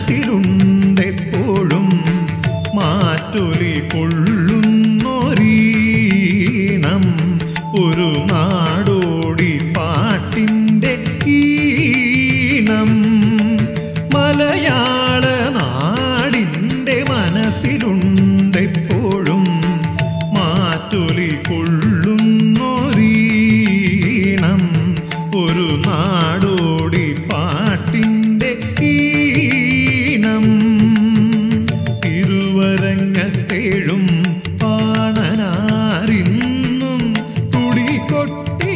മനസ്സിലുണ്ടെപ്പോഴും മാറ്റൊലി കൊള്ളുന്നൊരീണം ഒരു നാടോടി പാട്ടിൻ്റെ ഈണം മലയാള നാടിൻ്റെ മനസ്സിലുണ്ടെപ്പോഴും മാറ്റൊലി കൊള്ളുന്നൊരീണം ഒരു നാടോടി പാട്ടിൻ്റെ ഈണം തിരുവരങ്ങത്തേഴും പാണനാരിന്നും തുടികൊട്ടി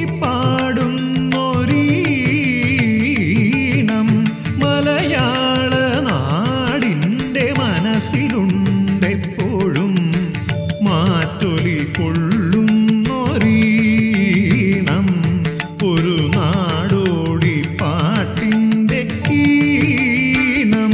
പാടുന്നൊരീണം മലയാള നാടിൻ്റെ മനസ്സിലുണ്ടെപ്പോഴും മാറ്റൊലി കൊള്ളുന്നൊരീണം ഒരു നാടോടി പാട്ടിൻ്റെ ഈണം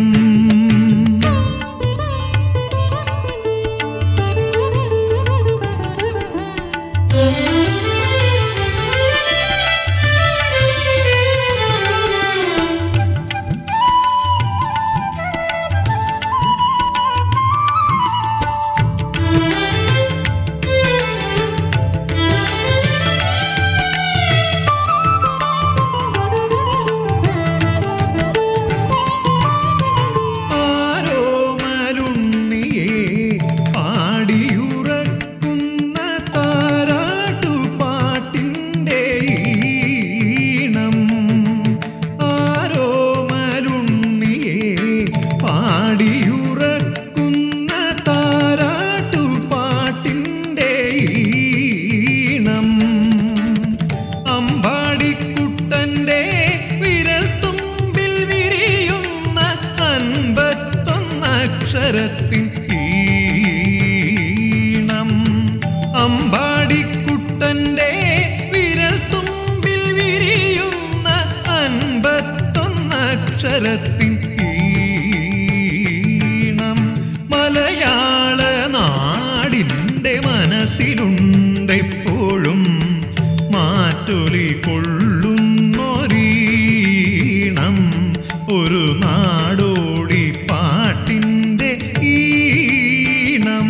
ആരോമലുണ്ണിയെ പാടിയുറക്കുന്ന താരാട്ടുപാട്ടിൻ്റെ ഈണം ആരോമലുണ്ണിയെ പാടിയുറക്കുന്ന താരാട്ടുപാട്ടിൻ്റെ ഈണം അമ്പാടിക്കുട്ടന്റെ വിരൽ തുമ്പിൽ വിരിയുന്ന അൻപത്തൊന്നക്ഷരത്തിൻ ഈണം അമ്പാടിക്കുട്ടന്റെ വിരൽ തുമ്പിൽ വിരിയുന്ന അൻപത്തൊന്നക്ഷരത്തിൻ ഈണം മലയാള നാടിൻ്റെ മനസ്സിലുണ്ടെപ്പോഴും മാറ്റൊലി കൊള്ളുന്നൊരീണം ഒരു നാടോടി പാട്ടിൻ്റെ ഈണം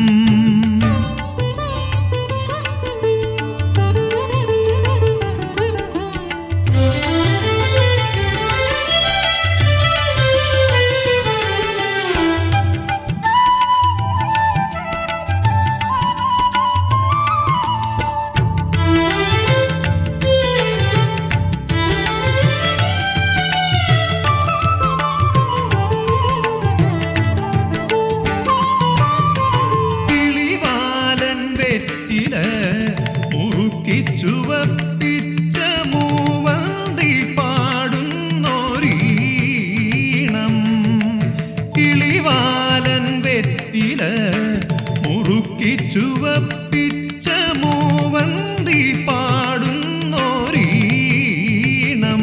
കിളിവാലൻ വെറ്റില മുറുക്കി ചുവപ്പിച്ച മൂവന്തി പാടുന്നൊരീണം കിളിവാലൻ വെറ്റില മുറുക്കി ചുവപ്പിച്ച മൂവന്തി പാടുന്നൊരീണം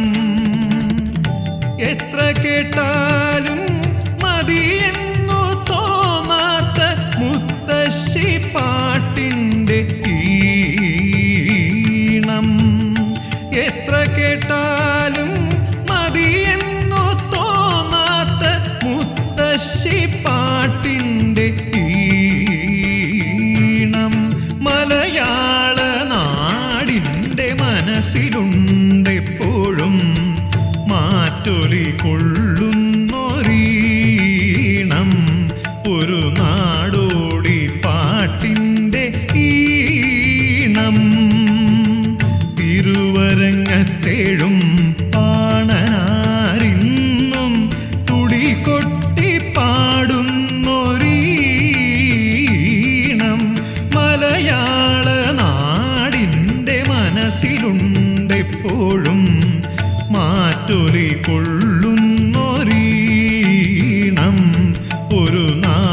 എത്ര കേട്ടാലും മതിയെന്നു തോന്നാത്ത മുത്തശ്ശി പാട്ടിൻ്റെ ഈണം എത്ര കേട്ടാലും മതിയെന്നു തോന്നാത്ത മുത്തശ്ശി പാട്ടിൻ്റെ ഈണം മലയാള നാടിൻ്റെ മനസ്സിലുണ്ടെപ്പോഴും മാറ്റൊലി കൊള്ളുന്നൊരീണം ഒരു നാടോടി പാട്ടിൻ്റെ ഈണം തിരുവരങ്ങത്തേഴും പാണനാരിന്നും തുടികൊട്ടി പാടുന്നൊരീണം മലയാള നാടിൻ്റെ മനസ്സിലുണ്ടെപ്പോഴും മാറ്റൊലി കൊള്ളുന്നൊരീണം ഒരു നാ